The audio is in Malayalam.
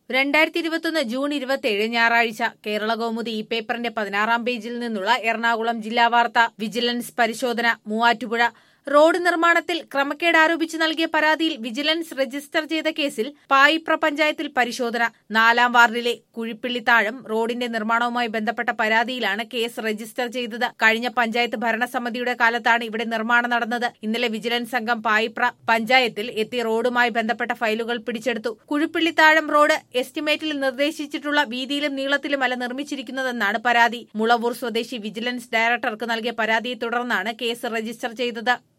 രണ്ടായിരത്തി ഇരുപത്തൊന്ന് ജൂൺ ഇരുപത്തിയേഴ് ഞായറാഴ്ച കേരള കൗമുദി ഈ പേപ്പറിന്റെ പതിനാറാം പേജിൽ നിന്നുള്ള എറണാകുളം ജില്ലാ വാർത്ത വിജിലൻസ് പരിശോധന മൂവാറ്റുപുഴ റോഡ് നിർമ്മാണത്തിൽ ക്രമക്കേട് ആരോപിച്ച് നൽകിയ പരാതിയിൽ വിജിലൻസ് രജിസ്റ്റർ ചെയ്ത കേസിൽ പായിപ്ര പഞ്ചായത്തിൽ പരിശോധന നാലാം വാർഡിലെ കുഴിപ്പിള്ളിത്താഴം റോഡിന്റെ നിർമ്മാണവുമായി ബന്ധപ്പെട്ട പരാതിയിലാണ് കേസ് രജിസ്റ്റർ ചെയ്തത് കഴിഞ്ഞ പഞ്ചായത്ത് ഭരണസമിതിയുടെ കാലത്താണ് ഇവിടെ നിർമ്മാണം നടന്നത് ഇന്നലെ വിജിലൻസ് സംഘം പായിപ്ര പഞ്ചായത്തിൽ എത്തി റോഡുമായി ബന്ധപ്പെട്ട ഫയലുകൾ പിടിച്ചെടുത്തു കുഴിപ്പിള്ളിത്താഴം റോഡ് എസ്റ്റിമേറ്റിൽ നിർദ്ദേശിച്ചിട്ടുള്ള വീതിയിലും നീളത്തിലുമല്ല നിർമ്മിച്ചിരിക്കുന്നതെന്നാണ് പരാതി മുളവൂർ സ്വദേശി വിജിലൻസ് ഡയറക്ടർക്ക് നൽകിയ പരാതിയെ തുടർന്നാണ് കേസ് രജിസ്റ്റർ ചെയ്തത്